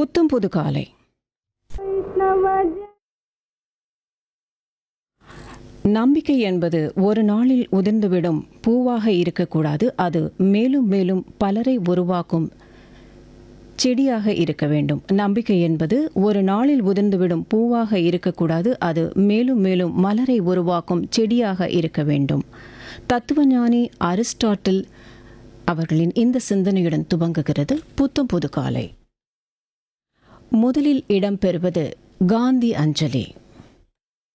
புத்தம் புது காலை நம்பிக்கை என்பது ஒரு நாளில் உதிர்ந்துவிடும் பூவாக இருக்கக்கூடாது அது மேலும் மேலும் பலரை உருவாக்கும் செடியாக இருக்க வேண்டும் நம்பிக்கை என்பது ஒரு நாளில் உதிர்ந்துவிடும் பூவாக இருக்கக்கூடாது அது மேலும் மேலும் மலரை உருவாக்கும் செடியாக இருக்க வேண்டும் தத்துவஞானி அரிஸ்டாட்டில் அவர்களின் இந்த சிந்தனையுடன் துவங்குகிறது புத்தம் புது காலை முதலில் இடம்பெறுவது காந்தி அஞ்சலி